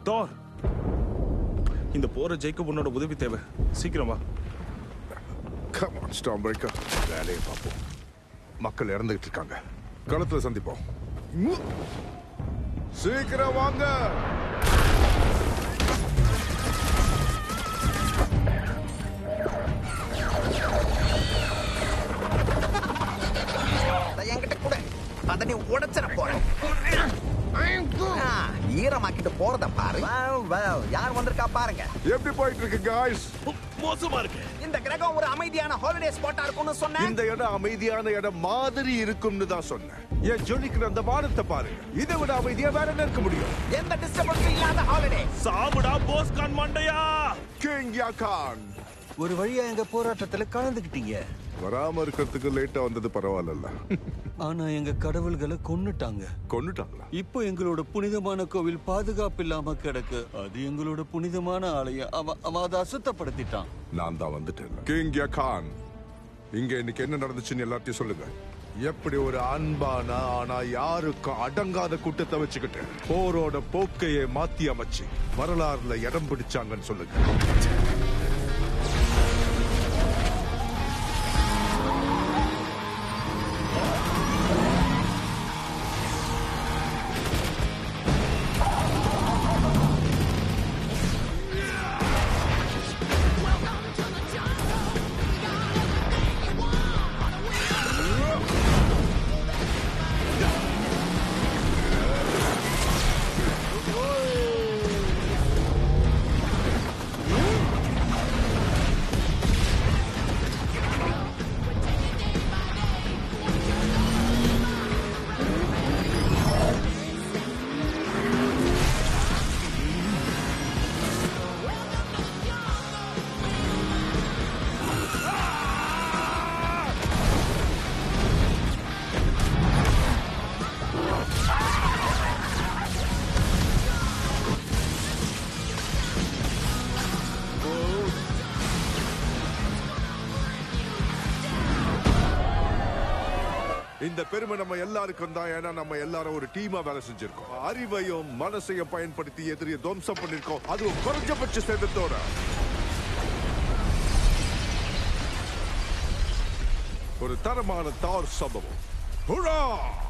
Thor இந்த போரை ஜெயிக்க உன்னோட உதவி தேவை சீக்கிரம் வா கம் ஆன் ஸ்டாம் பிரேக்கர் வேலையை பார்ப்போம் மக்கள் இறந்துகிட்டு இருக்காங்க களத்துல சந்திப்போம் மு- சீக்கிரம் வாங்க அதை என்கிட்ட கூட அதை நீ உடைச்சிட போற ஆ, ஈரமாக்கிட்டு போறத பாரு Wow, wow. யார் வந்திருக்கா பாருங்க எப்படி போயிட்டு இருக்கு காய்ஸ் மோசமா இருக்கு இந்த கிரகம் ஒரு அமைதியான ஹாலிடே ஸ்பாட்டா இருக்கும்னு சொன்னேன் இந்த இடம் அமைதியான இடம் மாதிரி இருக்கும்னு தான் சொன்னேன் ஏன் ஜொலிக்கிற அந்த வானத்தை பாருங்க இதை விட அமைதியா வேற என்ன இருக்க முடியும் எந்த டிஸ்டர்பன்ஸும் இல்லாத ஹாலிடே சாவுடா போஸ்கான் மண்டையா கிங் யாகான் ஒரு வழியா எங்க போராட்டத்துல கலந்துக்கிட்டீங்க வராம இருக்கிறதுக்கு லேட்டா வந்தது பரவாயில்ல ஆனா எங்க கடவுள்களை கொன்னுட்டாங்க கொன்னுட்டாங்களா இப்போ எங்களோட புனிதமான கோவில் பாதுகாப்பு இல்லாம கிடக்கு அது எங்களோட புனிதமான ஆலயம் அவன் அவன் அதை அசுத்தப்படுத்திட்டான் நான் தான் வந்துட்டேன் கிங் யாகான் இங்க இன்னைக்கு என்ன நடந்துச்சுன்னு எல்லாத்தையும் சொல்லுங்க எப்படி ஒரு அன்பான ஆனா யாருக்கும் அடங்காத கூட்டத்தை வச்சுக்கிட்டு போரோட போக்கையை மாத்தி அமைச்சு வரலாறுல இடம் பிடிச்சாங்கன்னு சொல்லுங்க இந்த பெருமை நம்ம எல்லாருக்கும் தான் ஏன்னா நம்ம எல்லாரும் ஒரு டீமா வேலை செஞ்சிருக்கோம் அறிவையும் மனசையும் பயன்படுத்தி எதிரியை துவம்சம் பண்ணிருக்கோம் அதுவும் குறைஞ்சபட்ச சேதத்தோட ஒரு தரமான தார் சம்பவம் ஹுரா